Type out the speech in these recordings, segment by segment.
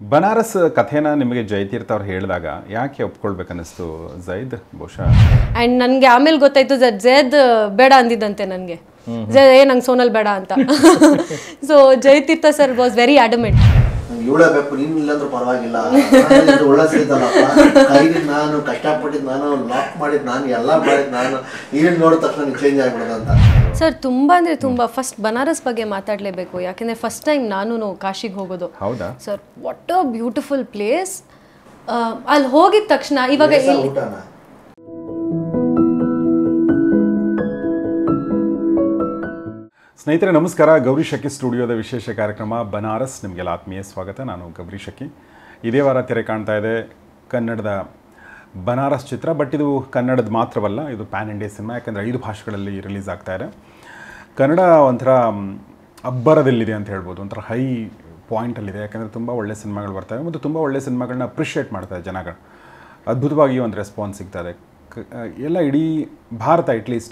ಬನಾರಸ್ ಕಥೆನ ನಿಮಗೆ ಜಯತೀರ್ಥ ಅವ್ರು ಹೇಳಿದಾಗ ಯಾಕೆ ಒಪ್ಕೊಳ್ಬೇಕನ್ನಿಸ್ತು ಜೈದ್ ಬಹುಶಃ ಆ್ಯಂಡ್ ನನಗೆ ಆಮೇಲೆ ಗೊತ್ತಾಯ್ತು ಜದ್ ಜಯದ್ ಬೇಡ ಅಂದಿದ್ದಂತೆ ನನಗೆ ಜಯದ್ ಏ ನಂಗೆ ಸೋನಲ್ ಬೇಡ ಅಂತ so Jayatheertha sir was very adamant ನಂಗೆ ಇವಳೇ ಬೇಕು ನೀನು ಇಲ್ಲಾಂದ್ರೂ ಪರವಾಗಿಲ್ಲ ನಾನಿದ್ರೆ ಒಳ್ಳೆ ಸಿಗ್ತಲ್ಲಪ್ಪ ಕೈಗೆ ನಾನು ಕಷ್ಟಪಟ್ಟಿದ್ದು ನಾನು ಲಾಕ್ ಮಾಡಿದ್ದು ನಾನು ಎಲ್ಲ ಮಾಡಿದ್ದು ನಾನು ನೀನು ನೋಡಿದ ತಕ್ಷಣ ಚೇಂಜ್ ಆಗ್ಬಿಡೋದು ಅಂತ ಸರ್ ತುಂಬ ಅಂದರೆ ತುಂಬ ಫಸ್ಟ್ ಬನಾರಸ್ ಬಗ್ಗೆ ಮಾತಾಡಲೇಬೇಕು ಯಾಕೆಂದರೆ ಫಸ್ಟ್ ಟೈಮ್ ನಾನು ಕಾಶಿಗೆ ಹೋಗೋದು ಹೌದಾ sir what a beautiful place ಅಲ್ಲಿ ಹೋಗಿದ ತಕ್ಷಣ ಇವಾಗ ಬೇಸ ಇಲ್ಲಿ ಊಟನ ಸ್ನೇಹಿತರೆ ನಮಸ್ಕಾರ ಗೌರಿ ಶಕ್ಕಿ ಸ್ಟುಡಿಯೋದ ವಿಶೇಷ ಕಾರ್ಯಕ್ರಮ ಬನಾರಸ್ ನಿಮಗೆಲ್ಲ ಆತ್ಮೀಯ ಸ್ವಾಗತ ನಾನು ಗೌರಿ ಶಕ್ಕಿ ಇದೇ ವಾರ ತೆರೆ ಕಾಣ್ತಾ ಇದೆ ಕನ್ನಡದ ಬನಾರಸ್ ಚಿತ್ರ ಬಟ್ ಇದು ಕನ್ನಡದ ಮಾತ್ರವಲ್ಲ ಇದು ಪ್ಯಾನ್ ಇಂಡಿಯಾ ಸಿನಿಮಾ ಯಾಕಂದರೆ ಐದು ಭಾಷೆಗಳಲ್ಲಿ ರಿಲೀಸ್ ಆಗ್ತಾ ಇದೆ ಕನ್ನಡ ಒಂಥರ ಮ್, ಅಬ್ಬರದಲ್ಲಿದೆ ಅಂತ ಹೇಳ್ಬೋದು ಒಂಥರ ಹೈ ಪಾಯಿಂಟಲ್ಲಿದೆ ಯಾಕಂದರೆ ತುಂಬ ಒಳ್ಳೆ ಸಿನಿಮಾಗಳು ಬರ್ತವೆ ಮತ್ತು ತುಂಬ ಒಳ್ಳೆ ಸಿನಿಮಾಗಳನ್ನ ಅಪ್ರಿಷಿಯೇಟ್ ಮಾಡ್ತಾರೆ ಜನಗಳು ಅದ್ಭುತವಾಗಿ ಒಂದು ರೆಸ್ಪಾನ್ಸ್ ಸಿಗ್ತದೆ ಕ ಎಲ್ಲ ಇಡೀ ಭಾರತ ಅಟ್ಲೀಸ್ಟ್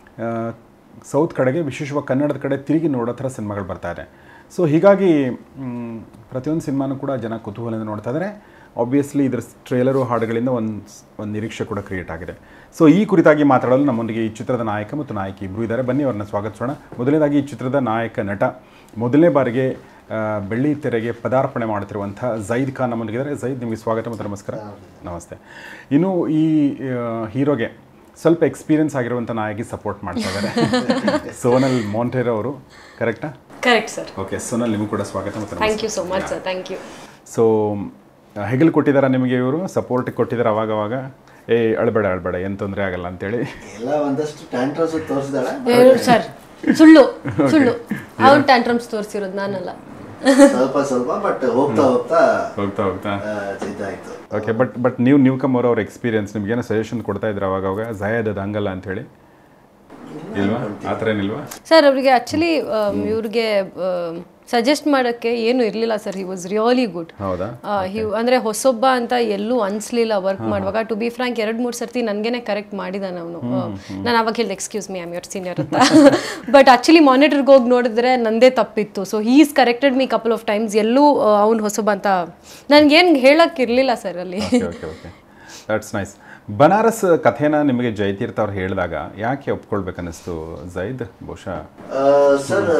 ಸೌತ್ ಕಡೆಗೆ ವಿಶೇಷವಾಗಿ ಕನ್ನಡದ ಕಡೆ ತಿರುಗಿ ನೋಡೋ ಥರ ಸಿನಿಮಾಗಳು ಬರ್ತಾ ಇದೆ ಸೊ ಹೀಗಾಗಿ ಮ್, ಪ್ರತಿಯೊಂದು ಸಿನಿಮಾನೂ ಕೂಡ ಜನ ಕುತೂಹಲದಿಂದ ನೋಡ್ತಾ ಇದ್ದಾರೆ ಆಬ್ವಿಯಸ್ಲಿ ಇದರ ಟ್ರೇಲರು ಹಾಡುಗಳಿಂದ ಒಂದು ಒಂದು ನಿರೀಕ್ಷೆ ಕೂಡ ಕ್ರಿಯೇಟ್ ಆಗಿದೆ ಸೊ ಈ ಕುರಿತಾಗಿ ಮಾತಾಡಲು ನಮ್ಮೊಂದಿಗೆ ಈ ಚಿತ್ರದ ನಾಯಕ ಮತ್ತು ನಾಯಕಿ ಇಬ್ಬರು ಇದ್ದಾರೆ ಬನ್ನಿ ಅವ್ರನ್ನ ಸ್ವಾಗತಿಸೋಣ ಮೊದಲನೇದಾಗಿ ಈ ಚಿತ್ರದ ನಾಯಕ ನಟ ಮೊದಲನೇ ಬಾರಿಗೆ ಆ, ಬೆಳ್ಳಿ ತೆರೆಗೆ ಪದಾರ್ಪಣೆ ಮಾಡ್ತಿರುವಂಥ ಜೈದ್ ಖಾನ್ ನಮ್ಮೊಂದಿಗಿದ್ದಾರೆ ಜೈದ್ ನಿಮಗೆ ಸ್ವಾಗತ ಮತ್ತು ನಮಸ್ಕಾರ ನಮಸ್ತೆ ಇನ್ನು ಈ ಆ, ಹೀರೋಗೆ ಸ್ವಲ್ಪ ಎಕ್ಸ್ಪೀರಿಯನ್ಸ್ ಆಗಿರುವಂಥ ನಾಯಕಿ ಸಪೋರ್ಟ್ ಮಾಡ್ತಾ ಇದ್ದಾರೆ ಸೋನಲ್ ಮೋಂಟೇರೋ ಅವರು ಕರೆಕ್ಟಾ ಕರೆಕ್ಟ್ ಸರ್ ಓಕೆ ಸೋನಲ್ ನಿಮಗೂ ಕೂಡ ಸ್ವಾಗತ ಮತ್ತು ನಮಸ್ಕಾರ. Thank you so much sir thank you so ಹೆಗಲು ಕೊಟ್ಟಿದ್ದಾರೆ ನಿಮಗೆ ಇವರು ಸಪೋರ್ಟ್ ಕೊಟ್ಟಿದ್ದಾರೆ ಅವಾಗ ಅವಾಗ ಏ ಅಳ್ಬೇಡ ಅಳ್ಬೇಡ ಏನು ತೊಂದರೆ ಆಗಲ್ಲ ಅಂತೇಳಿ ಎಲ್ಲ ಒಂದಷ್ಟು ಟ್ಯಾಂಟ್ರಸ್ ತೋರಿಸಿದಾಳೆ ಸರ್ ಸುಳ್ಳು ಸುಳ್ಳು ಅವ್ರು ಟ್ಯಾಂಟ್ರಮ್ಸ್ ತೋರಿಸಿರೋದು ನಾನಲ್ಲ ಸ್ವಲ್ಪ ಸ್ವಲ್ಪ ಬಟ್ ಹೋಗ್ತಾ ಹೋಗ್ತಾ ಹೋಗ್ತಾ ಹೋಗ್ತಾ ಆ, ಇದಾಯ್ತು ಓಕೆ ಬಟ್ ಬಟ್ ನೀವು ನ್ಯೂ ಕಮ್ ಅವ್ರ ಎಕ್ಸ್ಪೀರಿಯನ್ಸ್ ನಿಮ್ಗೇನೋ ಸಜೆಷನ್ ಕೊಡ್ತಾ ಇದ್ರು ಅವಾಗ ಅವಾಗ ಜಯದ್ ಅದು ಹಂಗಲ್ಲ ಅಂತೇಳಿ ಇಲ್ವಾ ಆ ಥರ ಏನಿಲ್ವಾ ಸರ್ ಅವರಿಗೆ ಆ್ಯಕ್ಚುಲಿ ಇವ್ರಿಗೆ ಸಜೆಸ್ಟ್ ಮಾಡೋಕ್ಕೆ ಏನು ಇರಲಿಲ್ಲ sir he was really good ಹೌದಾ ಹಿ ಅಂದರೆ ಹೊಸೊಬ್ಬ ಅಂತ ಎಲ್ಲೂ ಅನ್ಸ್ಲಿಲ್ಲ ವರ್ಕ್ ಮಾಡುವಾಗ ಟು ಬಿ ಫ್ರಾಂಕ್ ಎರಡು ಮೂರು ಸರ್ತಿ ನನಗೇನೆ ಕರೆಕ್ಟ್ ಮಾಡಿದಾನೆ ಅವನು ನಾನು ಅವಾಗ ಹೇಳಿದೆ excuse me am your senior ಅಂತ ಬಟ್ ಆ್ಯಕ್ಚುಲಿ ಮಾನಿಟರ್ಗೆ ಹೋಗಿ ನೋಡಿದ್ರೆ ನಂದೇ ತಪ್ಪಿತ್ತು so he is corrected me couple of times ಎಲ್ಲೂ ಅವ್ನು ಹೊಸೊಬ್ಬ ಅಂತ ನನಗೇನು ಹೇಳಕ್ಕೆ ಇರಲಿಲ್ಲ ಸರ್ ಅಲ್ಲಿ okay okay okay that's nice Banaras ಕಥೆನ ನಿಮಗೆ ಜಯತೀರ್ಥ ಅವ್ರು ಹೇಳಿದಾಗ ಯಾಕೆ ಒಪ್ಕೊಳ್ಬೇಕನ್ನಿಸ್ತು ಜೈದ್ ಬಹುಶಃ ಸರ್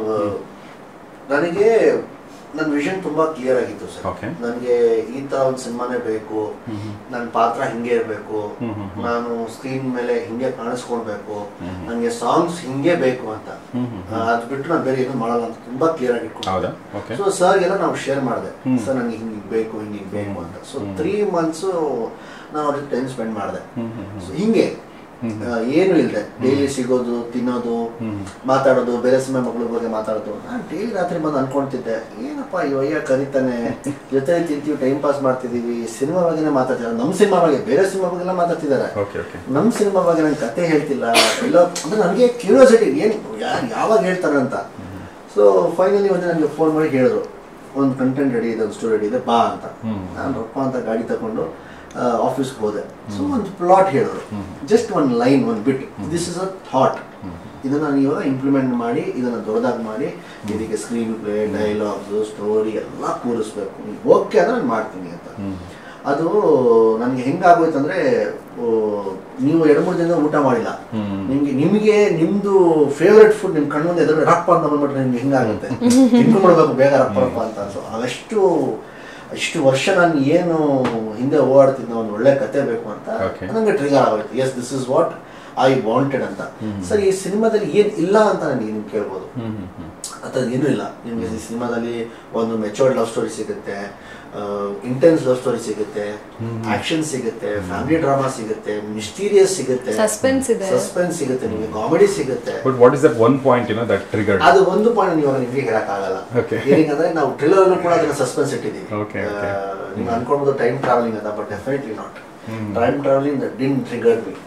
ನನಗೆ ನನ್ನ ವಿಷನ್ ತುಂಬಾ ಕ್ಲಿಯರ್ ಆಗಿತ್ತು ಸರ್ Okay. ನನಗೆ ಈ ತರ ಒಂದು ಸಿನಿಮಾನೇ ಬೇಕು ನನ್ನ ಪಾತ್ರ ಹಿಂಗೆ ಇರಬೇಕು ನಾನು ಸ್ಕ್ರೀನ್ ಮೇಲೆ ಹಿಂಗೆ ಕಾಣಿಸ್ಕೊಳ್ಬೇಕು ನನಗೆ ಸಾಂಗ್ಸ್ ಹಿಂಗೆ ಬೇಕು ಅಂತ ಅದ್ ಬಿಟ್ಟು ನಾನು ಬೇರೆ ಏನು ಮಾಡಲ್ಲ ಅಂತ ತುಂಬಾ ಕ್ಲಿಯರ್ ಆಗಿ ಹೌದಾ ಓಕೆ ಸೊ ಸರ್ಗೆಲ್ಲ ನಾವು ಶೇರ್ ಮಾಡಿದೆ ಸರ್ ನನಗೆ ಹಿಂಗೆ ಬೇಕು ಹಿಂಗೆ ಹಿಂಗೆ ಬೇಕು ಅಂತ ಸೊ ತ್ರೀ ಮಂತ್ಸು ನಾನು ಅವ್ರಿಗೆ ಟೈಮ್ ಸ್ಪೆಂಡ್ ಮಾಡಿದೆ ಸೊ ಹಿಂಗೆ ಆ, ಏನು ಇಲ್ಲದೆ ಡೈಲಿ ಸಿಗೋದು ತಿನ್ನೋದು ಮಾತಾಡೋದು ಬೇರೆ ಸಿನಿಮಾ ಮಗಳ ಬಗ್ಗೆ ಮಾತಾಡೋದು ನಾನು ಡೈಲಿ ರಾತ್ರಿ ಬಂದು ಅನ್ಕೊಂತಿದ್ದೆ ಏನಪ್ಪ ಈ ವಯ್ಯ ಕರಿತಾನೆ ಜೊತೆ ತಿಂತೀವಿ ಟೈಮ್ ಪಾಸ್ ಮಾಡ್ತಿದೀವಿ ಸಿನಿಮಾ ಬಗ್ಗೆನೇ ಮಾತಾಡ್ತಿದ್ದಾರೆ ನಮ್ಮ ಸಿನಿಮಾ ಬಗ್ಗೆ ಬೇರೆ ಸಿನಿಮಾ ಬಗ್ಗೆ ಎಲ್ಲ ಮಾತಾಡ್ತಿದ್ದಾರೆ ಓಕೆ ಓಕೆ ನಮ್ಮ ಸಿನಿಮಾ ಬಗ್ಗೆ ನಂಗೆ ಕತೆ ಹೇಳ್ತಿಲ್ಲ ಎಲ್ಲೋ ಅಂದ್ರೆ ನನಗೆ ಕ್ಯೂರಿಯಾಸಿಟಿ ಏನು ಯಾರು ಯಾವಾಗ ಹೇಳ್ತಾರೆ ಅಂತ ಸೊ ಫೈನಲಿ ಒಂದು ನನಗೆ ಫೋನ್ ಮಾಡಿ ಹೇಳಿದ್ರು ಒಂದು ಕಂಟೆಂಟ್ ರೆಡಿ ಇದೆ ಒಂದು ಸ್ಟೋರಿ ರೆಡಿ ಇದೆ ಬಾ ಅಂತ ನಾನು ರೊಪ್ಪ ಅಂತ ಗಾಡಿ ತಗೊಂಡು ಆಫೀಸ್ಗೆ ಹೋದೆ ಸೊ ಒಂದು ಪ್ಲಾಟ್ ಹೇಳಿದ್ರು ಜಸ್ಟ್ ಒಂದು ಲೈನ್ ಒಂದು bit this is a thought ಇದನ್ನ ನಾನು ಇವಾಗ ಇಂಪ್ಲಿಮೆಂಟ್ ಮಾಡಿ ಇದನ್ನ ದೊಡ್ಡದಾಗಿ ಮಾಡಿ ಇದಕ್ಕೆ ಸ್ಕ್ರೀನ್ ಪ್ಲೇ ಡೈಲಾಗ್ಸ್ ಸ್ಟೋರಿ ಎಲ್ಲ ಕೂರಿಸ್ಬೇಕು ಓಕೆ ಅಂದ್ರೆ ನಾನು ಮಾಡ್ತೀನಿ ಅಂತ ಅದು ನನಗೆ ಹೆಂಗಾಗೋಯ್ತು ಅಂದ್ರೆ ಓ, ನೀವು ಎರಡು ಮೂರು ದಿನ ಊಟ ಮಾಡಿಲ್ಲ ನಿಮ್ಗೆ ನಿಮಗೆ ನಿಮ್ದು ಫೇವ್ರೆಟ್ ಫುಡ್ ನಿಮ್ ಕಣ್ಣು ಮುಂದೆ ಎದುರು ರಪ್ಪ ಅಂತ ಬಂದ್ಬಿಟ್ರೆ ನಿಮ್ಗೆ ಹೆಂಗಾಗುತ್ತೆ ತಿನ್ಕೊಂಡ್ಬಿಡ್ಬೇಕು ಬೇಗ ರಪ್ಪ ರಪ್ಪ ಅಂತ ಸೊ ಅಷ್ಟು ಇಷ್ಟು ವರ್ಷ ನಾನು ಏನು ಹಿಂದೆ ಓಡಾಡ್ತಿದ್ದ ಒಂದು ಒಳ್ಳೆ ಕತೆ ಬೇಕು ಅಂತ Okay. ನನಗೆ ಟ್ರಿಗರ್ ಆಗೋಯ್ತು yes this is what I wanted ಅಂತ ಸರ್ ಈ ಸಿನಿಮಾದಲ್ಲಿ ಏನ್ ಇಲ್ಲ ಅಂತ ನನಗೆ ನೀವು ಕೇಳ್ಬೋದು ಅಂಥದ್ದು ಏನೂ ಇಲ್ಲ ನಿಮಗೆ ಈ ಸಿನಿಮಾದಲ್ಲಿ ಒಂದು ಮೆಚೋರ್ಡ್ ಲವ್ ಸ್ಟೋರಿ ಸಿಗುತ್ತೆ ಇಂಟೆನ್ಸ್ ಲವ್ ಸ್ಟೋರಿ ಸಿಗುತ್ತೆ ಆಕ್ಷನ್ ಸಿಗುತ್ತೆ ಫ್ಯಾಮಿಲಿ ಡ್ರಾಮಾ ಸಿಗುತ್ತೆ ಮಿಸ್ಟೀರಿಯಸ್ ಸಿಗುತ್ತೆ Suspense ಇದೆ. ಸಸ್ಪೆನ್ಸ್ ಸಿಗುತ್ತೆ ನಿಮಗೆ ಕಾಮಿಡಿ ಸಿಗುತ್ತೆ but what is that one point you know that triggered ಅದು ಒಂದು ಪಾಯಿಂಟ್ ನೀವು ನಿಮಗೆ ಹೇಳಕ್ ಆಗಲ್ಲ Okay. ಏನಂದ್ರೆ ನಾವು ಟ್ರಿಲರ್ ಕೂಡ ಅದನ್ನ ಸಸ್ಪೆನ್ಸ್ ಇಟ್ಟಿದ್ದೀವಿ Okay, okay. ಆ, ನೀವು ಅನ್ಕೊಳ್ಬೋದು ಟೈಮ್ ಟ್ರಾವೆಲಿಂಗ್ ಅಂತ but definitely not time travelling didn't trigger me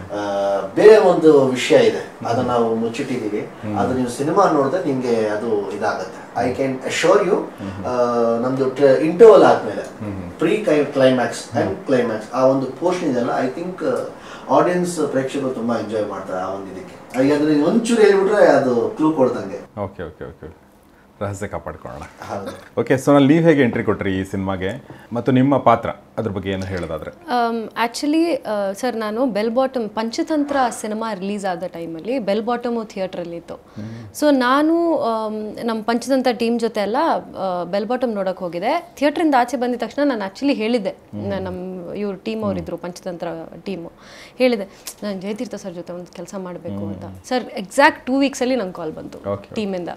ಬೇರೆ ಒಂದು ವಿಷಯ ಇದೆ ಅದನ್ನ ನಾವು ಮುಚ್ಚಿಟ್ಟಿದ್ದೀವಿ ಅದು ನೀವು ಸಿನಿಮಾ ನೋಡಿದ್ರೆ ನಿಮ್ಗೆ ಅದು ಇದಾಗತ್ತೆ ಐ ಕ್ಯಾನ್ ಅಶೋರ್ ಯು ನಮ್ದು ಇಂಟರ್ವಲ್ ಆದ್ಮೇಲೆ ಪ್ರೀ ಕ್ಲೈಮ್ಯಾಕ್ಸ್ ಅಂಡ್ ಕ್ಲೈಮ್ಯಾಕ್ಸ್ ಆ ಒಂದು ಪೋರ್ಷನ್ ಇದೆಲ್ಲ ಐ ಥಿಂಕ್ ಆಡಿಯನ್ಸ್ ಪ್ರೇಕ್ಷಕರು ತುಂಬಾ ಎಂಜಾಯ್ ಮಾಡ್ತಾರೆ ಆ ಒಂದು ಇದಕ್ಕೆ ಹಾಗೆ ಅದನ್ನ ಒಂಚೂರು ಹೇಳ್ಬಿಟ್ರೆ ಅದು ಕ್ಲೂ ಕೊಡ್ದಂಗೆ ಓಕೆ ಓಕೆ ಓಕೆ ರಹಸ್ಯ ಕಾಪಾಡ್ಕೊಳ್ಳೋಣ ಹೌದು ಓಕೆ ಸೋನಲ್ ನೀವು ಹೇಗೆ ಎಂಟ್ರಿ ಕೊಟ್ರಿ ಈ ಸಿನಿಮಾಗೆ ಮತ್ತು ನಿಮ್ಮ ಪಾತ್ರ ಅದ್ರ ಬಗ್ಗೆ ಏನು ಹೇಳೋದಾದ್ರೆ ಆ್ಯಕ್ಚುಲಿ ಸರ್ ನಾನು ಬೆಲ್ ಬಾಟಮ್ ಪಂಚತಂತ್ರ ಸಿನಿಮಾ ರಿಲೀಸ್ ಆದ ಟೈಮಲ್ಲಿ ಬೆಲ್ ಬಾಟಮು ಥಿಯೇಟ್ರಲ್ಲಿತ್ತು ಸೊ ನಾನು ಆಮ್, ನಮ್ಮ ಪಂಚತಂತ್ರ ಟೀಮ್ ಜೊತೆ ಎಲ್ಲ ಬೆಲ್ ಬಾಟಮ್ ನೋಡೋಕೆ ಹೋಗಿದೆ ಥಿಯೇಟ್ರಿಂದ ಆಚೆ ಬಂದಿದ ತಕ್ಷಣ ನಾನು ಆ್ಯಕ್ಚುಲಿ ಹೇಳಿದ್ದೆ ನ- ನಮ್ಮ ಇವ್ರು ಟೀಮ್ ಅವರಿದ್ದರು ಪಂಚತಂತ್ರ ಟೀಮು ಹೇಳಿದೆ ನಾನು ಜಯತೀರ್ಥ ಸರ್ ಜೊತೆ ಒಂದು ಕೆಲಸ ಮಾಡಬೇಕು ಅಂತ ಸರ್ ಎಕ್ಸಾಕ್ಟ್ ಟೂ ವೀಕ್ಸಲ್ಲಿ ನಂಗೆ ಕಾಲ್ ಬಂತು Okay. ಟೀಮಿಂದ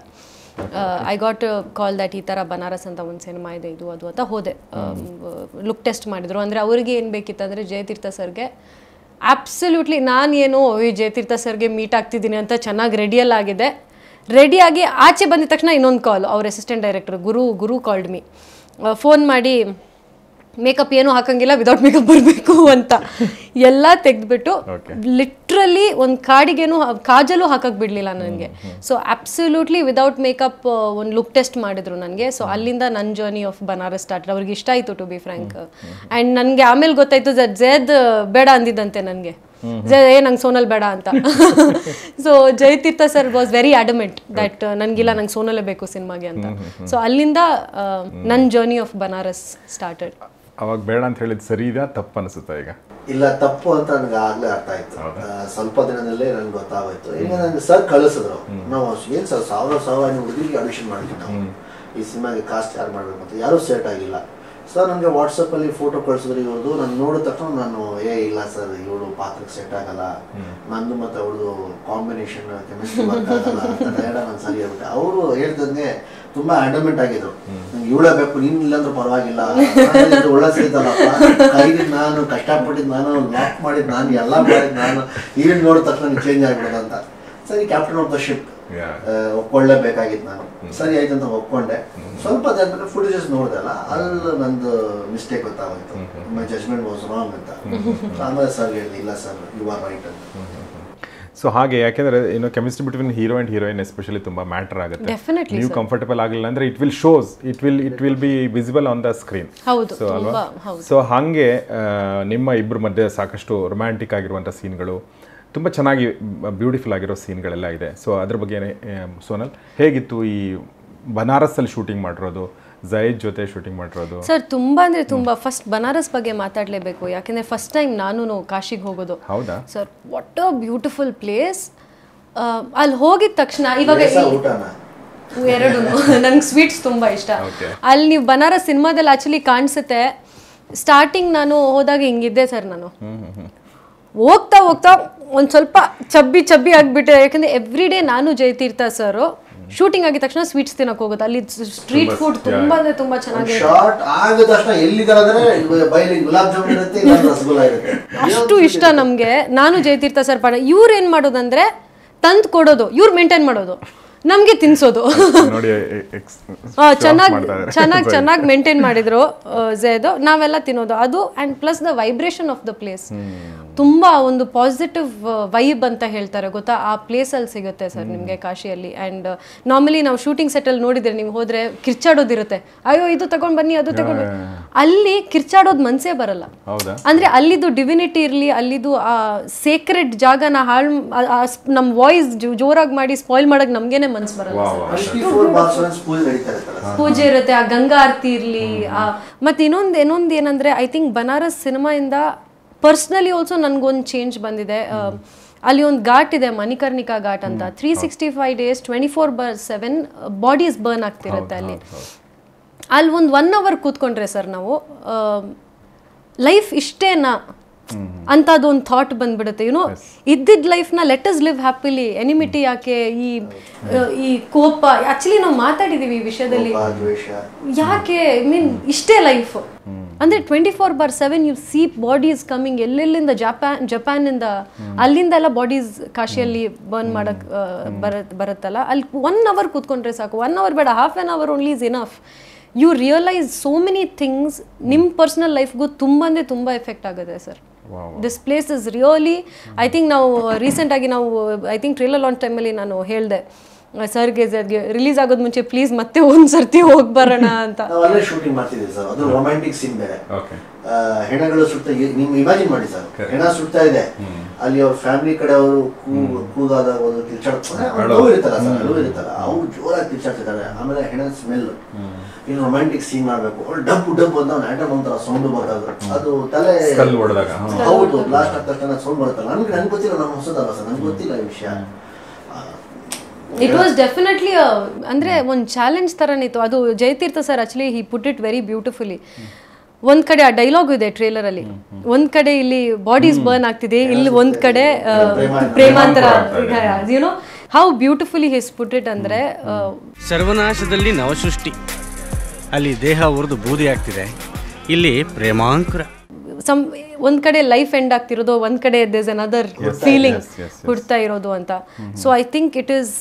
ಐ ಗಾಟ್ ಕಾಲ್ ದಟ್ ಈ ಥರ ಬನಾರಸ್ ಅಂತ ಒಂದು ಸಿನಿಮಾ ಇದೆ ಇದು ಅದು ಅಂತ ಹೋದೆ ಲುಕ್ ಟೆಸ್ಟ್ ಮಾಡಿದ್ರು ಅಂದರೆ ಅವ್ರಿಗೆ ಏನು ಬೇಕಿತ್ತಂದರೆ ಜಯತೀರ್ಥ ಸರ್ಗೆ ಆಬ್ಸಲ್ಯೂಟ್ಲಿ ನಾನೇನೋ ಈ ಜಯತೀರ್ಥ ಸರ್ಗೆ ಮೀಟ್ ಆಗ್ತಿದ್ದೀನಿ ಅಂತ ಚೆನ್ನಾಗಿ ರೆಡಿಯಲ್ಲಾಗಿದೆ ರೆಡಿಯಾಗಿ ಆಚೆ ಬಂದಿದ ತಕ್ಷಣ ಇನ್ನೊಂದು ಕಾಲ್ ಅವ್ರ assistant director Guru Guru called me phone ಮಾಡಿ ಮೇಕಪ್ ಏನೂ ಹಾಕಂಗಿಲ್ಲ ವಿದೌಟ್ ಮೇಕಪ್ ಬರಬೇಕು ಅಂತ ಎಲ್ಲ ತೆಗೆದ್ಬಿಟ್ಟು Okay. ಲಿಟ್ರಲಿ ಒಂದು ಕಾಡಿಗೇನು ಕಾಜಲು ಹಾಕಕ್ ಬಿಡ್ಲಿಲ್ಲ ನನಗೆ ಸೊ ಅಬ್ಸಲ್ಯೂಟ್ಲಿ ವಿದೌಟ್ ಮೇಕಪ್ ಒಂದು ಲುಕ್ ಟೆಸ್ಟ್ ಮಾಡಿದ್ರು ನನಗೆ ಸೊ ಅಲ್ಲಿಂದ ನನ್ನ ಜರ್ನಿ ಆಫ್ ಬನಾರಸ್ ಸ್ಟಾರ್ಟ್ ಅವ್ರಿಗೆ ಇಷ್ಟ ಆಯಿತು ಟು ಬಿ ಫ್ರ್ಯಾಂಕ್ ಆ್ಯಂಡ್ ನನಗೆ ಆಮೇಲೆ ಗೊತ್ತಾಯ್ತು ಜ- ಜಯದ್ ಬೇಡ ಅಂದಿದ್ದಂತೆ ನನಗೆ ಏ ನಂಗೆ ಸೋನಲ್ ಬೇಡ ಅಂತ so Jayatheertha sir was very adamant that ನನಗಿಲ್ಲ ನಂಗೆ ಸೋನಲೇ ಬೇಕು ಸಿನಿಮಾಗೆ ಅಂತ ಸೊ ಅಲ್ಲಿಂದ ನನ್ನ ಜರ್ನಿ ಆಫ್ ಬನಾರಸ್ ಸ್ಟಾರ್ಟೆಡ್ ಅವಾಗ ಬೇಡ ಅಂತ ಹೇಳಿದ್ ಸರಿ ಇದಾ ತಪ್ಪು ಅನಿಸುತ್ತಾ ಈಗ ಇಲ್ಲ ತಪ್ಪು ಅಂತ ನನಗೆ ಆಗ್ಲೇ ಅರ್ಥ ಆಯ್ತು ಆ, ಸ್ವಲ್ಪ ದಿನದಲ್ಲೇ ನನ್ಗೆ ಗೊತ್ತಾಗೋಯ್ತು ಈಗ ನನಗೆ ಸರ್ ಕಳಿಸಿದ್ರು ನಾವು ಏನ್ ಸರ್ ಸಾವಿರ ಸಾವಿರ ಹುಡುಗಿಗೆ ಆಡಿಷನ್ ಮಾಡಿದ್ವಿ ನಾವು ಈ ಸಿನಿಮಾಗೆ ಕಾಸ್ಟ್ ಯಾರು ಮಾಡ್ಬೇಕು ಅಂತ ಯಾರೂ ಸೆಟ್ ಆಗಿಲ್ಲ ಸರ್ ನನಗೆ ವಾಟ್ಸಪ್ ಅಲ್ಲಿ ಫೋಟೋ ಕಳಿಸಿದ್ರು ಇವ್ರದ್ದು ನಾನು ನೋಡಿದ ತಕ್ಷಣ ನಾನು ಏ ಇಲ್ಲ ಸರ್ ಇವಳು ಪಾತ್ರಕ್ಕೆ ಸೆಟ್ ಆಗಲ್ಲ ನಂದು ಮತ್ತೆ ಅವಳದು ಕಾಂಬಿನೇಷನ್ ಕೆಮಿಸ್ಟ್ರಿ ವರ್ಕ್ ಆಗಲ್ಲ ಅಂತ ಡೈರೆಕ್ಟ್ ನಾನು ಸರಿ ಹೇಳ್ಬಿಟ್ಟೆ ಅವರು ಹೇಳ್ದಂಗೆ ತುಂಬಾ ಅಡಮೆಂಟ್ ಆಗಿದ್ರು ನಂಗೆ ಇವಳೇ ಬೇಕು ನೀನ್ ಇಲ್ಲಾಂದ್ರೂ ಪರವಾಗಿಲ್ಲ ನಾನು ಇದು ಒಳ್ಳೆ ಸಿಗ್ತಲ್ಲಪ್ಪ ಕೈಗೆ ನಾನು ಕಷ್ಟಪಟ್ಟಿದ್ದು ನಾನು ಲಾಕ್ ಮಾಡಿದ್ ನಾನು ಎಲ್ಲ ಮಾಡಿದ್ ನಾನು ಈವೆಂಟ್ ನೋಡಿದ ತಕ್ಷಣ ಚೇಂಜ್ ಆಗ್ಬಿಡೋದು ಅಂತ ಸರಿ captain of the ship Yeah. ಒಪ್ಕೊಳ್ಳೇಬೇಕಾಗಿತ್ತು ನಾನು ಸರಿ ಆಯ್ತು ಅಂತ ಒಪ್ಕೊಂಡೆ ಸ್ವಲ್ಪ ದಿನ ಫುಟೇಜಸ್ ನೋಡಿದೆ ಅಲ್ಲ ಅಲ್ಲಿ ನಂದು ಮಿಸ್ಟೇಕ್ ಗೊತ್ತಾಗೋಯ್ತು ಮೈ ಜಜ್ಮೆಂಟ್ ವಾಸ್ ರಾಂಗ್ ಅಂತ So ಆಮೇಲೆ ಸರ್ ಹೇಳಿದೆ ಇಲ್ಲ ಸರ್ ಯು ಆರ್ ರೈಟ್ ಅಂತ ಸೊ ಹಾಗೆ ಯಾಕೆಂದ್ರೆ ಇನ್ನು chemistry between hero and heroine especially ತುಂಬಾ ಮ್ಯಾಟರ್ ಆಗುತ್ತೆ Definitely, ನೀವು ಕಂಫರ್ಟಬಲ್ ಆಗಲಿಲ್ಲ ಅಂದ್ರೆ it will shows it will it will be visible on the screen ಹೌದು ಸೊ ಅಲ್ವಾ ತುಂಬಾ ಹೌದು ಸೊ ಹಾಗೆ ಆ, ನಿಮ್ಮ ಇಬ್ಬರ ಮಧ್ಯೆ ಸಾಕಷ್ಟು ರೊಮ್ಯಾಂಟಿಕ್ ಆಗಿರುವಂಥ ಸೀನ್ಗಳು ತುಂಬ ಚೆನ್ನಾಗಿ ಬ್ಯೂಟಿಫುಲ್ ಆಗಿರೋ ಸೀನ್ಗಳೆಲ್ಲ ಇದೆ ಸೊ ಅದ್ರ ಬಗ್ಗೆ ಸೋನಲ್ ಹೇಗಿತ್ತು ಈ ಬನಾರಸ್ಸಲ್ಲಿ ಶೂಟಿಂಗ್ ಮಾಡಿರೋದು ಜಯದ್ ಜೊತೆ ಶೂಟಿಂಗ್ ಮಾಡಿರೋದು ಸರ್ ತುಂಬಾ ಅಂದ್ರೆ ತುಂಬಾ ಫಸ್ಟ್ ಬನಾರಸ್ ಬಗ್ಗೆ ಮಾತಾಡಲೇಬೇಕು ಯಾಕೆಂದ್ರೆ ಫಸ್ಟ್ ಟೈಮ್ ನಾನು ಕಾಶಿಗೆ ಹೋಗೋದು ಹೌದಾ sir what a beautiful place ಅಲ್ಲಿ ಹೋಗಿದ ತಕ್ಷಣ ಇವಾಗ ಬೇಸ ಊಟನ ಎರಡು ನಂಗೆ ಸ್ವೀಟ್ಸ್ ತುಂಬಾ ಇಷ್ಟ Okay. ಅಲ್ಲಿ ನೀವು ಬನಾರಸ್ ಸಿನಿಮಾದಲ್ಲಿ ಆಕ್ಚುಲಿ ಕಾಣಿಸುತ್ತೆ ಸ್ಟಾರ್ಟಿಂಗ್ ನಾನು ಹೋದಾಗ ಹಿಂಗಿದ್ದೆ ಸರ್ ನಾನು ಹೋಗ್ತಾ ಹೋಗ್ತಾ ಒಂದ್ ಸ್ವಲ್ಪ ಚಬ್ಬಿ ಚಬ್ಬಿ ಆಗ್ಬಿಟ್ಟೆ ಯಾಕಂದ್ರೆ ಎವ್ರಿ ಡೇ ನಾನು ಜಯತೀರ್ಥ ಸರ್ ಶೂಟಿಂಗ್ ಆಗಿದ ತಕ್ಷಣ ಸ್ವೀಟ್ಸ್ ತಿನ್ನಕ್ ಹೋಗುತ್ತೆ ಅಲ್ಲಿ ಸ್ಟ್ರೀಟ್ ಫುಡ್ ತುಂಬಾ ಅಂದ್ರೆ ತುಂಬಾ ಚೆನ್ನಾಗಿರುತ್ತೆ ಶಾರ್ಟ್ ಆಗಿದ ತಕ್ಷಣ ಎಲ್ಲಿದ್ದಾರೆ ಬೈಲಿ ಗುಲಾಬ್ ಜಾಮೂನ್ ಇರುತ್ತೆ ಇಲ್ಲ ರಸಗುಲ್ಲ ಇರುತ್ತೆ ಅಷ್ಟು ಇಷ್ಟ ನಮ್ಗೆ ನಾನು ಜಯತೀರ್ಥ ಸರ್ ಪಾಡ ಇವ್ರು ಏನ್ ಮಾಡೋದಂದ್ರೆ ತಂದ್ ಕೊಡೋದು ಇವ್ರು ಮೇಂಟೈನ್ ಮಾಡೋದು ನಮ್ಗೆ ತಿನ್ಸೋದು ನೋಡಿ ಚೆನ್ನಾಗಿ ಚೆನ್ನಾಗಿ ಚೆನ್ನಾಗಿ ಮೇಂಟೈನ್ ಮಾಡಿದ್ರು ಜೇದು ನಾವೆಲ್ಲ ತಿನ್ನೋದು ಅದು and plus the vibration of the place ತುಂಬಾ ಒಂದು ಪಾಸಿಟಿವ್ ವೈಬ್ ಅಂತ ಹೇಳ್ತಾರೆ ಗೊತ್ತಾ ಆ ಪ್ಲೇಸಲ್ಲಿ ಸಿಗುತ್ತೆ ಸರ್ ನಿಮಗೆ ಕಾಶಿಯಲ್ಲಿ ಆ್ಯಂಡ್ ನಾರ್ಮಲಿ ನಾವು ಶೂಟಿಂಗ್ ಸೆಟಲ್ಲಿ ನೋಡಿದ್ರೆ ನೀವು ಹೋದ್ರೆ ಕಿರ್ಚಾಡೋದಿರುತ್ತೆ ಅಯ್ಯೋ ಇದು ತಗೊಂಡ್ ಬನ್ನಿ ಅದು ತಗೊಂಡ್ ಬನ್ನಿ ಅಲ್ಲಿ ಕಿರ್ಚಾಡೋದು ಮನ್ಸೇ ಬರಲ್ಲ ಹೌದಾ ಅಂದ್ರೆ ಅಲ್ಲಿದ್ದು ಡಿವಿನಿಟಿ ಇರಲಿ ಅಲ್ಲಿದ್ದು ಆ ಸೇಕ್ರೆಡ್ ಜಾಗನ ಹಾಳು ನಮ್ಮ ವಾಯ್ಸ್ ಜೋರಾಗಿ ಮಾಡಿ ಸ್ಪಾಯ್ಲ್ ಮಾಡಕ್ ನಮ್ಗೇನೆ ಮನ್ಸು ಬರಲ್ಲ sir. Twenty four bar seven ಪೂಜೆ ನಡೀತಾ ಇರುತ್ತಲ್ಲ ಪೂಜೆ ಇರುತ್ತೆ ಆ ಗಂಗಾ ಆರತಿ ಇರ್ಲಿ ಆ ಮತ್ತೆ ಇನ್ನೊಂದು ಇನ್ನೊಂದು ಏನಂದ್ರೆ ಐ ಥಿಂಕ್ ಬನಾರಸ್ ಸಿನಿಮಾ ಇಂದ ಪರ್ಸ್ನಲಿ ಆಲ್ಸೋ ನನ್ಗೊಂದು ಚೇಂಜ್ ಬಂದಿದೆ ಆ, ಅಲ್ಲಿ ಒಂದು ಘಾಟ್ ಇದೆ ಮಣಿಕರ್ಣಿಕಾ ಘಾಟ್ ಅಂತ three sixty five days twenty four ಬರ್ ಸೆವೆನ್ ಬಾಡೀಸ್ ಬರ್ನ್ ಆಗ್ತಿರುತ್ತೆ ಅಲ್ಲಿ ಅಲ್ಲಿ ಒಂದು ಒನ್ ಅವರ್ ಕೂತ್ಕೊಂಡ್ರೆ ಸರ್ ನಾವು ಲೈಫ್ ಇಷ್ಟೇನಾ ಅಂತ ಅದೊಂದು ಥಾಟ್ ಬಂದ್ಬಿಡುತ್ತೆ ಯುನೋ ಇದ್ದಿದ್ದ ಲೈಫ್ನ let us live happily enmity ಯಾಕೆ ಈ ಆ, ಈ ಕೋಪ ಆಕ್ಚುಲಿ ನಾವು ಮಾತಾಡಿದೀವಿ ಈ ವಿಷಯದಲ್ಲಿ ಕೋಪ, ದ್ವೇಷ ಯಾಕೆ ಐ ಮೀನ್ ಇಷ್ಟೇ ಲೈಫ್ ಅಂದ್ರೆ twenty four bar seven you see bodies coming ಎಲ್ಲೆಲ್ಲಿಂದ ಜಪಾನ್ ಜಪಾನಿಂದ ಅಲ್ಲಿಂದ ಎಲ್ಲ ಬಾಡೀಸ್ ಕಾಶಿಯಲ್ಲಿ ಬರ್ನ್ ಮಾಡಕ್ ಆ, ಬರತ್ ಬರುತ್ತಲ್ಲ ಅಲ್ಲಿ ಒನ್ ಅವರ್ ಕೂತ್ಕೊಂಡ್ರೆ ಸಾಕು ಒನ್ ಅವರ್ ಬೇಡ half an hour only is enough you realise so many things ನಿಮ್ಮ ಪರ್ಸನಲ್ ಲೈಫ್ಗೂ ತುಂಬ ಅಂದರೆ ತುಂಬ ಎಫೆಕ್ಟ್ ಆಗುತ್ತೆ sir this place is really I think ನಾವು ರೀಸೆಂಟಾಗಿ ನಾವು ಐ ಥಿಂಕ್ ಟ್ರೇಲರ್ ಲಾಂಚ್ ಟೈಮಲ್ಲಿ ನಾನು ಹೇಳಿದೆ ಸರ್ಗೆ ಸರ್ಗೆ ರಿಲೀಸ್ ಆಗೋದ್ ಮುಂಚೆ ಪ್ಲೀಸ್ ಮತ್ತೆ ಒಂದ್ ಸರ್ತಿ ಹೋಗ್ ಬರೋಣ ಅಂತ ನಾವು ಅಲ್ಲೇ ಶೂಟಿಂಗ್ ಮಾಡ್ತಿದ್ದೀವಿ ಸರ್ ಅದು ರೊಮ್ಯಾಂಟಿಕ್ ಸೀನ್ ಬೇರೆ ಓಕೆ ಆ, ಹೆಣಗಳು ಸುಡ್ತಾ ನೀವು ಇಮ್ಯಾಜಿನ್ ಮಾಡಿ ಸರ್ ಹೆಣ ಸುಡ್ತಾ ಇದೆ ಅಲ್ಲಿ ಅವ್ರ ಫ್ಯಾಮಿಲಿ ಕಡೆ ಅವರು ಕೂಗಾದಾಗ ಒಂದು ಕಿರ್ಚಾಡ್ತಾರೆ ನೋವು ಇರುತ್ತಲ್ಲ ಸರ್ ಅಳು ಇರುತ್ತಲ್ಲ ಅವ್ರು ಜೋರಾಗಿ ಕಿರ್ಚಾಡ್ತಿದ್ದಾರೆ ಆಮೇಲೆ ಹೆಣ ಸ್ಮೆಲ್ ಇನ್ನು ರೊಮ್ಯಾಂಟಿಕ್ ಸೀನ್ ಮಾಡ್ಬೇಕು ಅವ್ರು ಡಬ್ಬು ಡಬ್ಬು ಅಂತ ಅವ್ನು ಆಟಮ್ ಒಂಥರ ಸೌಂಡ್ ಬರ್ತದೆ ಅದು ತಲೆ ಸ್ಕಲ್ ಹೊಡೆದಾಗ ಹ್ಮ್. ಹೌದು ಲಾಸ್ಟ್ ಆದ ತಕ್ಷಣ ಸೌಂಡ್ ಬರುತ್ತಲ್ಲ ನನ್ಗೆ ನನ್ಗೆ ಗೊತ್ತಿಲ್ಲ ನಾನು ಹೊಸದಲ್ಲ ಸರ್ ನನ್ಗೆ ಗೊತ್ತಿಲ್ಲ ಈ ವಿಷಯ ಆ, ಇಟ್ ವಾಸ್ ಡೆಫಿನೆಟ್ಲಿ ಅಂದ್ರೆ ಒಂದು ಚಾಲೆಂಜ್ ಥರನೇ ಇತ್ತು ಅದು Jayatheertha sir actually he put it very beautifully ಒಂದ್ ಕಡೆ ಆ ಡೈಲಾಗ್ ಇದೆ ಟ್ರೇಲರ್ ಅಲ್ಲಿ ಒಂದ್ ಕಡೆ ಇಲ್ಲಿ ಬಾಡೀಸ್ ಬರ್ನ್ ಆಗ್ತಿದೆ ಇಲ್ಲಿ ಒಂದ್ ಕಡೆ ಆ, ಪ್ರೇಮಾಂತರ you know how beautifully his put it ಅಂದ್ರೆ ಆ, ಸರ್ವನಾಶದಲ್ಲಿ ನವಸೃಷ್ಟಿ ಅಲ್ಲಿ ದೇಹ ಉರಿದು ಬೂದಿ ಆಗ್ತಿದೆ ಇಲ್ಲಿ ಪ್ರೇಮಾಂಕುರ ಸಮ್ ಒಂದ್ ಕಡೆ ಲೈಫ್ ಎಂಡ್ ಆಗ್ತಿರೋದು ಒಂದ್ ಕಡೆ does another feeling yes, yes, ಹುಡ್ತಾ ಇರೋದು ಅಂತ so I think it is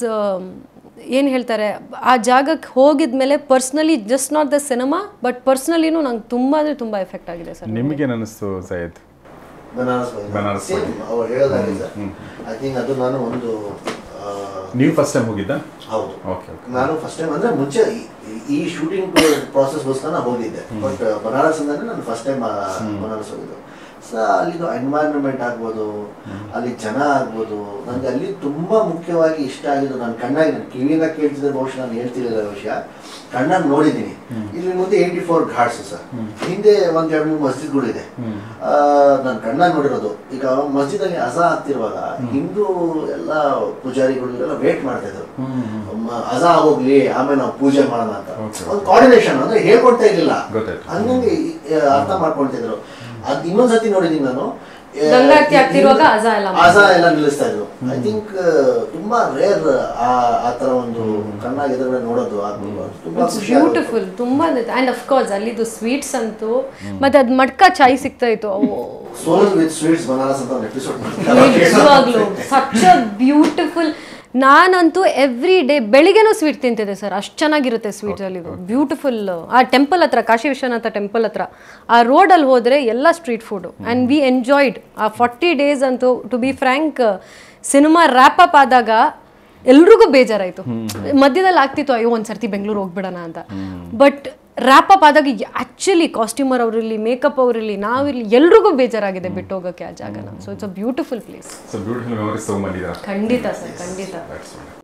ಏನ್ ಹೇಳ್ತಾರೆ ಆ ಜಾಗಕ್ಕೆ ಹೋಗಿದ್ಮೇಲೆ personally just not the cinema but ಪರ್ಸ್ನಲಿನೂ ನಂಗೆ ತುಂಬಾ ಅಂದ್ರೆ ತುಂಬಾ ಎಫೆಕ್ಟ್ ಆಗಿದೆ ಸರ್ ನಿಮಗೇನು ಅನಿಸ್ತು ಸೈಯದ್ ಬನಾರಸ್ ಬಗ್ಗೆ. ಬನಾರಸ್ Same, ಅವ್ರು ಹೇಳೋದಾಗೆ ಸರ್ ಐ ಥಿಂಕ್ ಅದು ನಾನು ಒಂದು ಆ, ನೀವು ಫಸ್ಟ್ ಟೈಮ್ ಹೋಗಿದ್ದ ಹೌದು ಓಕೆ ನಾನು ಫಸ್ಟ್ ಟೈಮ್ ಅಂದ್ರೆ ಮುಂಚೆ ಈ- ಈ ಶೂಟಿಂಗ್ ಪ್ರಾಸೆಸ್ಗೋಸ್ಕರ ನಾನು ಹೋಗಿದ್ದೆ ಬಟ್ ಬನಾರಸ್ ಅಂದ್ರೆ ನಾನು ಫಸ್ಟ್ ಟೈಮ್ ಬನಾರಸ್ ಹೋಗಿದ್ದು ಸೊ ಅಲ್ಲಿದು ಎನ್ವೈರನ್ಮೆಂಟ್ ಆಗ್ಬೋದು ಅಲ್ಲಿ ಜನ ಆಗ್ಬೋದು ನನಗೆ ಅಲ್ಲಿ ತುಂಬಾ ಮುಖ್ಯವಾಗಿ ಇಷ್ಟ ಆಗಿದ್ದು ನಾನು ಕಣ್ಣಾಗಿ ನಾನು ಕಿವಿಯಿಂದ ಕೇಳ್ತಿದ್ರೆ ಬಹುಶಃ ನಾನು ಹೇಳ್ತಿರಲಿಲ್ಲ ವಿಷಯ ಕಣ್ಣಾಗಿ ನೋಡಿದ್ದೀನಿ ಇಲ್ಲಿ ಮುಂದೆ ಏಯ್ಟಿ ಫೋರ್ ಘಾಟ್ಸ್ ಸರ್ ಹಿಂದೆ ಒಂದ್ ಎರಡು ಮೂರು ಮಸ್ಜಿದ್ಗಳು ಇದೆ ನಾನು ಕಣ್ಣಾಗಿ ನೋಡಿರೋದು ಈಗ ಮಸ್ಜಿದ್ ಅಲ್ಲಿ ಅಜಾ ಆಗ್ತಿರುವಾಗ ಹಿಂದೂ ಎಲ್ಲ ಪೂಜಾರಿಗಳು ಎಲ್ಲ ವೇಟ್ ಮಾಡ್ತಾ ಇದ್ರು ಮ- ಅಜಾ ಆಗೋಗ್ಲಿ ಆಮೇಲೆ ನಾವು ಪೂಜೆ ಮಾಡೋಣ ಅಂತ Okay. ಒಂದು ಕೋಆರ್ಡಿನೇಷನ್ ಅಂದ್ರೆ ಹೇಳ್ಕೊಡ್ತಾ ಇರ್ಲಿಲ್ಲ ಗೊತ್ತಾಯ್ತು. ಹಂಗಂಗೆ ಈ- ಆ, ಅರ್ಥ ಮಾಡ್ಕೊಳ್ತಿದ್ರು ಅದ್ ಇನ್ನೊಂದ್ಸತಿ ನೋಡಿದೀನಿ ನಾನು ಆ, ಗಂಗಾರತಿ ಆಗ್ತಿರುವಾಗ ಅಜಾ ಎಲ್ಲ ಅಜಾ ಎಲ್ಲ ನಿಲ್ಲಿಸ್ತಾ ಇದ್ರು ಐ ಥಿಂಕ್ ತುಂಬಾ ರೇರ್ ಆ ತರ ಒಂದು ಕಣ್ಣಾಗಿ ಎದುರುಗಡೆ ನೋಡೋದು ಆಗ್ಬೋದು. ಅದು ತುಂಬಾ ಇಟ್ಸ್ ಖುಷಿ ಆಗುತ್ತೆ. ಬ್ಯೂಟಿಫುಲ್ ತುಂಬಾ ಆ್ಯಂಡ್ ಅಫ್ಕೋರ್ಸ್ ಅಲ್ಲಿದು ಸ್ವೀಟ್ಸ್ ಅಂತೂ ಮತ್ತೆ ಅದು ಮಡ್ಕ ಚಾಯ್ ಸಿಗ್ತಾ ಇತ್ತು ಅವು ಸೋನಲ್ ವಿತ್ ಸ್ವೀಟ್ಸ್ ಬನಾರಸ್ ಅಂತ ಒಂದು ಎಪಿಸೋಡ್ ನಿಜವಾಗ್ಲು ಸಚ್ ಬ್ಯೂಟಿಫುಲ್ ನಾನಂತೂ ಎವ್ರಿ ಡೇ ಬೆಳಿಗ್ಗೆನೂ ಸ್ವೀಟ್ ತಿಂತಿದ್ದೆ ಸರ್ ಅಷ್ಟು ಚೆನ್ನಾಗಿರುತ್ತೆ ಸ್ವೀಟ್ಸ್ ಅಲ್ಲಿ ಬ್ಯೂಟಿಫುಲ್ ಆ ಟೆಂಪಲ್ ಹತ್ರ ಕಾಶಿ ವಿಶ್ವನಾಥ ಟೆಂಪಲ್ ಹತ್ರ ಆ ರೋಡಲ್ಲಿ ಹೋದ್ರೆ ಎಲ್ಲ street food and we enjoyed ಆ ಫಾರ್ಟಿ ಡೇಸ್ ಅಂತೂ to be frank cinema wrap up ಆದಾಗ ಎಲ್ರಿಗೂ ಬೇಜಾರಾಯ್ತು ಮಧ್ಯದಲ್ಲಿ ಆಗ್ತಿತ್ತು ಅಯ್ಯೋ ಒಂದ್ಸರ್ತಿ ಬೆಂಗಳೂರು ಹೋಗ್ಬಿಡೋಣ ಅಂತ ಬಟ್ ರ್ಯಾಪ್ ಅಪ್ ಆದಾಗ ಆಕ್ಚುಲಿ ಕಾಸ್ಟ್ಯೂಮರ್ ಅವರಿರಲಿ ಮೇಕಪ್ ಅವರಿರಲಿ ನಾವಿರಲಿ ಎಲ್ರಿಗೂ ಬೇಜಾರಾಗಿದೆ ಬಿಟ್ಟು ಹೋಗೋಕ್ಕೆ ಆ ಜಾಗನ so it's a beautiful place so beautiful memories ತೊಗೊಂಬಂದಿದ್ದೀರಾ ಖಂಡಿತ ಸರ್ ಖಂಡಿತ That's wonderful.